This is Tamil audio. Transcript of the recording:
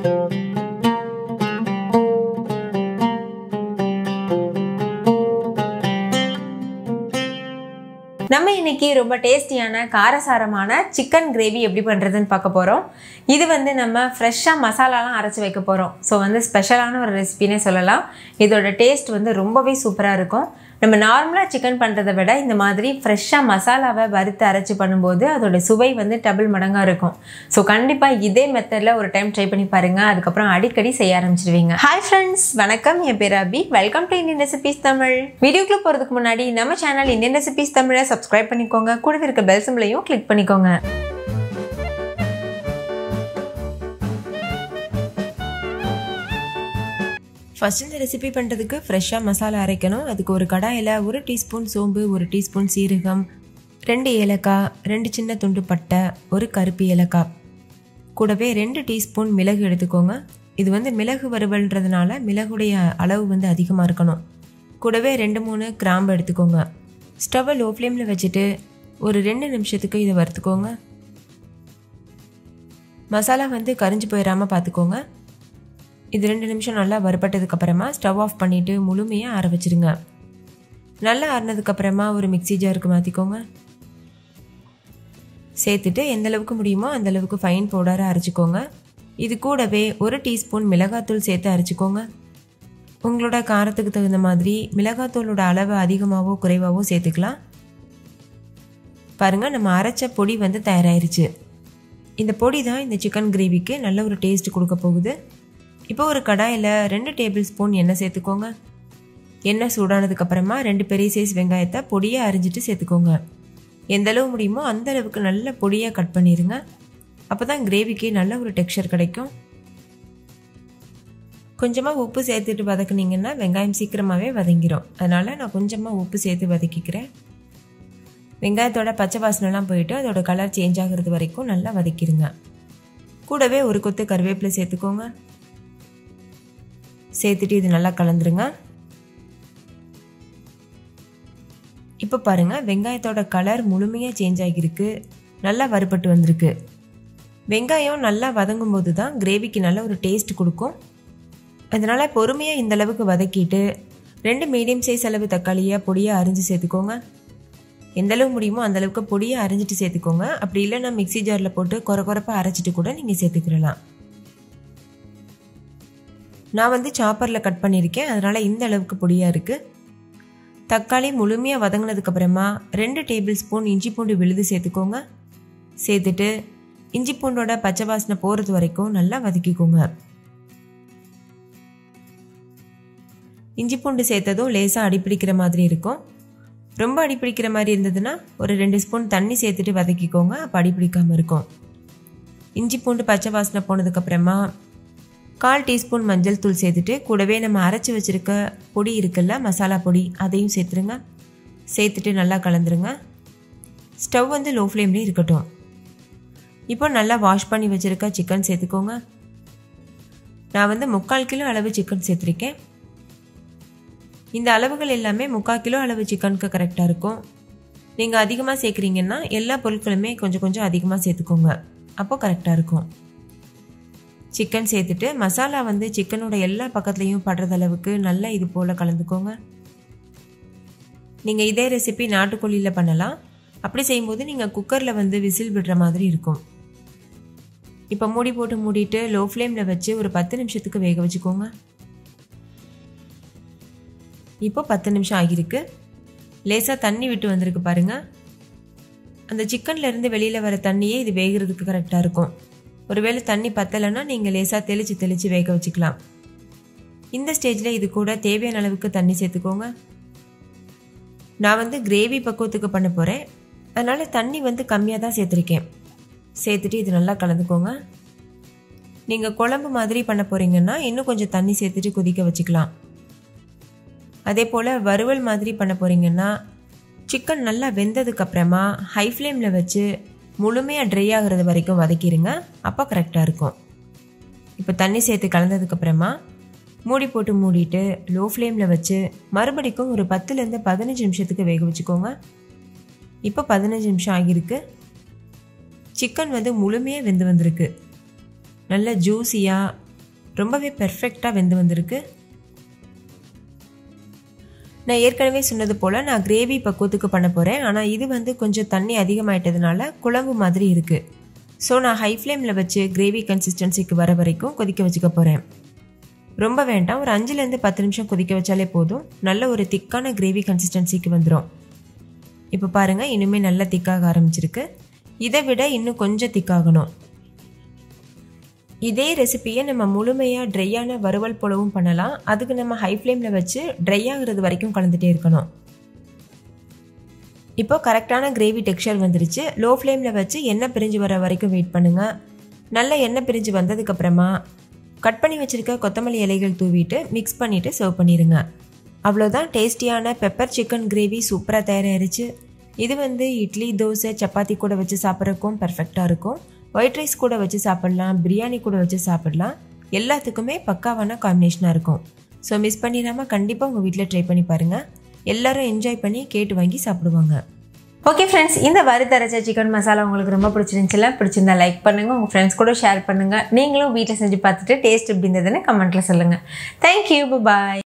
நம்ம இன்னைக்கு ரொம்ப டேஸ்டியான காரசாரமான சிக்கன் கிரேவி எப்படி பண்ணுறதுன்னு பார்க்க போகிறோம் இது வந்து நம்ம ஃப்ரெஷ்ஷாக மசாலாலாம் அரைச்சி வைக்க போகிறோம் ஸோ வந்து ஸ்பெஷலான ஒரு ரெசிபினே சொல்லலாம் இதோட டேஸ்ட் வந்து ரொம்பவே சூப்பராக இருக்கும் நம்ம நார்மலாக சிக்கன் பண்ணுறதை விட இந்த மாதிரி ஃப்ரெஷ்ஷாக மசாலாவை வறுத்து அரைச்சி பண்ணும்போது அதோட சுவை வந்து டபுள் மடங்காக இருக்கும் ஸோ கண்டிப்பாக இதே மெத்தடில் ஒரு டைம் ட்ரை பண்ணி பாருங்கள் அதுக்கப்புறம் அடிக்கடி செய்ய ஆரம்பிச்சிடுவீங்க ஹாய் ஃப்ரெண்ட்ஸ் வணக்கம் என் பேர் Abhi welcome to Indian recipes Tamil வீடியோக்குள்ளே போகிறதுக்கு முன்னாடி நம்ம சேனல் இந்தியன் ரெசிபீஸ் தமிழை சப்ஸ்கிரைப் பண்ணிக்கோங்க கூடவே இருக்க பெல் சிம்பிளையும் கிளிக் பண்ணிக்கோங்க ஃபஸ்ட் இந்த ரெசிபி பண்ணுறதுக்கு ஃப்ரெஷ்ஷாக மசாலா அரைக்கணும் அதுக்கு ஒரு கடாயில் ஒரு டீஸ்பூன் சோம்பு ஒரு டீஸ்பூன் சீரகம் ரெண்டு ஏலக்காய் ரெண்டு சின்ன துண்டு பட்டை ஒரு கருப்பு ஏலக்காய் கூடவே ரெண்டு டீஸ்பூன் மிளகு எடுத்துக்கோங்க இது வந்து மிளகு வறுவல்ன்றதுனால மிளகுடைய அளவு வந்து அதிகமாக இருக்கணும் கூடவே ரெண்டு மூணு கிராம்பு எடுத்துக்கோங்க ஸ்டவ்வை லோ ஃப்ளேமில் வச்சுட்டு ஒரு ரெண்டு நிமிஷத்துக்கு இதை வறுத்துக்கோங்க மசாலா வந்து கரிஞ்சு போயிடாமல் பார்த்துக்கோங்க இது ரெண்டு நிமிஷம் நல்லா வறுபட்டதுக்கப்புறமா ஸ்டவ் ஆஃப் பண்ணிவிட்டு முழுமையாக ஆற வச்சுருங்க நல்லா ஆறினதுக்கப்புறமா ஒரு மிக்சி ஜாருக்கு மாற்றிக்கோங்க சேர்த்துட்டு எந்த அளவுக்கு முடியுமோ அந்த அளவுக்கு ஃபைன் பவுடராக அரைச்சிக்கோங்க இது கூடவே ஒரு டீஸ்பூன் மிளகாத்தூள் சேர்த்து அரைச்சிக்கோங்க உங்களோட காரத்துக்கு தகுந்த மாதிரி மிளகாத்தூளோட அளவு அதிகமாகவோ குறைவாகவோ சேர்த்துக்கலாம் பாருங்கள் நம்ம அரைச்ச பொடி வந்து தயாராயிருச்சு இந்த பொடி தான் இந்த சிக்கன் கிரேவிக்கு நல்ல ஒரு டேஸ்ட் கொடுக்க போகுது இப்போ ஒரு கடாயில் ரெண்டு டேபிள் ஸ்பூன் எண்ணெய் சேர்த்துக்கோங்க எண்ணெய் சூடானதுக்கப்புறமா ரெண்டு பெரிய சைஸ் வெங்காயத்தை பொடியாக அரிஞ்சிட்டு சேர்த்துக்கோங்க எந்த அளவு முடியுமோ அந்த அளவுக்கு நல்ல பொடியாக கட் பண்ணிடுங்க அப்போ தான் கிரேவிக்கு நல்ல ஒரு டெக்ஸ்சர் கிடைக்கும் கொஞ்சமாக உப்பு சேர்த்துட்டு வதக்குனீங்கன்னா வெங்காயம் சீக்கிரமாகவே வதங்கிடும் அதனால் நான் கொஞ்சமாக உப்பு சேர்த்து வதக்கிக்கிறேன் வெங்காயத்தோட பச்சை வாசனைலாம் போயிட்டு அதோட கலர் சேஞ்ச் ஆகிறது வரைக்கும் நல்லா வதக்கிடுங்க கூடவே ஒரு கொத்து கருவேப்பிலை சேர்த்துக்கோங்க சேர்த்துட்டு இது நல்லா கலந்துருங்க இப்போ பாருங்கள் வெங்காயத்தோட கலர் முழுமையாக சேஞ்ச் ஆகியிருக்கு நல்லா வறுபட்டு வந்திருக்கு வெங்காயம் நல்லா வதங்கும் போது தான் கிரேவிக்கு நல்ல ஒரு டேஸ்ட் கொடுக்கும் அதனால் பொறுமையாக இந்த அளவுக்கு வதக்கிட்டு ரெண்டு மீடியம் சைஸ் அளவு தக்காளியை பொடியாக அரிஞ்சு சேர்த்துக்கோங்க எந்த அளவு முடியுமோ அந்த அளவுக்கு பொடியை அரிஞ்சிட்டு சேர்த்துக்கோங்க அப்படி இல்லைன்னா மிக்சி ஜாரில் போட்டு குறை குறைப்பாக அரைச்சிட்டு கூட நீங்கள் சேர்த்துக்கிடலாம் நான் வந்து சாப்பரில் கட் பண்ணியிருக்கேன் அதனால் இந்த அளவுக்கு பொடியாக இருக்குது தக்காளி முழுமையாக வதங்கினதுக்கப்புறமா ரெண்டு டேபிள் ஸ்பூன் இஞ்சி பூண்டு விழுது சேர்த்துக்கோங்க சேர்த்துட்டு இஞ்சி பூண்டோட பச்சை வாசனை போகிறது வரைக்கும் நல்லா வதக்கிக்கோங்க இஞ்சி பூண்டு சேர்த்ததும் லேசாக அடிப்பிடிக்கிற மாதிரி இருக்கும் ரொம்ப அடிப்பிடிக்கிற மாதிரி இருந்ததுன்னா ஒரு ரெண்டு ஸ்பூன் தண்ணி சேர்த்துட்டு வதக்கிக்கோங்க அப்போ அடிப்பிடிக்காமல் இருக்கும் இஞ்சி பூண்டு பச்சை வாசனை போனதுக்கப்புறமா கால் டீஸ்பூன் மஞ்சள் தூள் சேர்த்துட்டு கூடவே நம்ம அரைச்சி வச்சுருக்க பொடி இருக்குல்ல மசாலா பொடி அதையும் சேர்த்துருங்க சேர்த்துட்டு நல்லா கலந்துருங்க ஸ்டவ் வந்து லோ ஃப்ளேம்லேயே இருக்கட்டும் இப்போ நல்லா வாஷ் பண்ணி வச்சுருக்க சிக்கன் சேர்த்துக்கோங்க நான் வந்து முக்கால் கிலோ அளவு சிக்கன் சேர்த்துருக்கேன் இந்த அளவுகள் எல்லாமே முக்கால் கிலோ அளவு சிக்கனுக்கு கரெக்டாக இருக்கும் நீங்கள் அதிகமாக சேர்க்குறீங்கன்னா எல்லா பொருட்களுமே கொஞ்சம் கொஞ்சம் அதிகமாக சேர்த்துக்கோங்க அப்போது கரெக்டாக இருக்கும் சிக்கன் சேர்த்துட்டு மசாலா வந்து சிக்கனோட எல்லா பக்கத்துலேயும் படுறது அளவுக்கு நல்லா இது போல் கலந்துக்கோங்க நீங்கள் இதே ரெசிபி நாட்டுக்கோழியில் பண்ணலாம் அப்படி செய்யும்போது நீங்கள் குக்கரில் வந்து விசில் விடுற மாதிரி இருக்கும் இப்போ மூடி போட்டு மூடிட்டு லோ ஃப்ளேமில் வச்சு ஒரு பத்து நிமிஷத்துக்கு வேக வச்சுக்கோங்க இப்போ பத்து நிமிஷம் ஆகியிருக்கு லேசாக தண்ணி விட்டு வந்திருக்கு பாருங்கள் அந்த சிக்கன்லேருந்து வெளியில் வர தண்ணியே இது வேகிறதுக்கு கரெக்டாக இருக்கும் ஒருவேளை தண்ணி பத்தலைன்னா நீங்கள் லேசாக தெளித்து தெளித்து வேக வச்சுக்கலாம் இந்த ஸ்டேஜில் இது கூட தேவையான அளவுக்கு தண்ணி சேர்த்துக்கோங்க நான் வந்து கிரேவி பக்குவத்துக்கு பண்ண போகிறேன் அதனால் தண்ணி வந்து கம்மியாக தான் சேர்த்துருக்கேன் சேர்த்துட்டு இது நல்லா கலந்துக்கோங்க நீங்கள் குழம்பு மாதிரி பண்ண போகிறீங்கன்னா இன்னும் கொஞ்சம் தண்ணி சேர்த்துட்டு கொதிக்க வச்சுக்கலாம் அதே போல் வறுவல் மாதிரி பண்ண போகிறீங்கன்னா சிக்கன் நல்லா வெந்ததுக்கப்புறமா ஹை ஃப்ளேமில் வச்சு முழுமையாக ட்ரை ஆகிறது வரைக்கும் வதக்கிடுங்க அப்போ கரெக்டாக இருக்கும் இப்போ தண்ணி சேர்த்து கலந்ததுக்கப்புறமா மூடி போட்டு மூடிட்டு லோ ஃப்ளேமில் வச்சு மறுபடிக்கும் ஒரு பத்துலேருந்து பதினஞ்சு நிமிஷத்துக்கு வேக வச்சுக்கோங்க இப்போ பதினஞ்சு நிமிஷம் ஆகியிருக்கு சிக்கன் வந்து முழுமையாக வெந்து வந்திருக்கு நல்ல ஜூஸியாக ரொம்பவே பெர்ஃபெக்டாக வெந்து வந்திருக்கு நான் ஏற்கனவே சொன்னது போல் நான் கிரேவி பக்குவத்துக்கு பண்ண போகிறேன் ஆனால் இது வந்து கொஞ்சம் தண்ணி அதிகமாயிட்டதுனால குழம்பு மாதிரி இருக்குது ஸோ நான் ஹை ஃப்ளேமில் வச்சு கிரேவி கன்சிஸ்டன்சிக்கு வர வரைக்கும் கொதிக்க வச்சுக்க போகிறேன் ரொம்ப வேண்டாம் ஒரு அஞ்சுலேருந்து பத்து நிமிஷம் கொதிக்க வச்சாலே போதும் நல்ல ஒரு திக்கான கிரேவி கன்சிஸ்டன்சிக்கு வந்துடும் இப்போ பாருங்கள் இனிமேல் நல்லா திக்காக ஆரம்பிச்சிருக்கு இதை விட இன்னும் கொஞ்சம் திக்காகணும் இதே ரெசிப்பியை நம்ம முழுமையாக ட்ரையான வறுவல் போலவும் பண்ணலாம் அதுக்கு நம்ம ஹை ஃப்ளேமில் வச்சு ட்ரை ஆகிறது வரைக்கும் கலந்துட்டே இருக்கணும் இப்போ கரெக்டான கிரேவி டெக்ஸ்சர் வந்துருச்சு லோ ஃப்ளேமில் வச்சு எண்ணெய் பிரிஞ்சு வர வரைக்கும் வெயிட் பண்ணுங்கள் நல்ல எண்ணெய் பிரிஞ்சு வந்ததுக்கப்புறமா கட் பண்ணி வச்சுருக்க கொத்தமல்லி இலைகள் தூவிட்டு மிக்ஸ் பண்ணிவிட்டு சர்வ் பண்ணிடுங்க அவ்வளோதான் டேஸ்டியான பெப்பர் சிக்கன் கிரேவி சூப்பராக தயாராகிருச்சு இது வந்து இட்லி தோசை சப்பாத்தி கூட வச்சு சாப்பிட்றதுக்கும் பர்ஃபெக்டாக இருக்கும் ஒயிட் ரைஸ் கூட வச்சு சாப்பிட்லாம் பிரியாணி கூட வச்சு சாப்பிட்லாம் எல்லாத்துக்குமே பக்காவான காம்பினேஷனாக இருக்கும் ஸோ மிஸ் பண்ணிடாமல் கண்டிப்பாக உங்கள் வீட்டில் ட்ரை பண்ணி பாருங்கள் எல்லாரும் என்ஜாய் பண்ணி கேட்டு வாங்கி சாப்பிடுவாங்க ஓகே ஃப்ரெண்ட்ஸ் இந்த வறுத்தரைச்ச சிக்கன் மசாலா உங்களுக்கு ரொம்ப பிடிச்சிருந்துச்சுல பிடிச்சிருந்தா லைக் பண்ணுங்கள் உங்கள் ஃப்ரெண்ட்ஸ் கூட ஷேர் பண்ணுங்கள் நீங்களும் வீட்டில் செஞ்சு பார்த்துட்டு டேஸ்ட் எப்படி இருந்ததுன்னு கமெண்ட்டில் சொல்லுங்கள் தேங்க்யூ பாய்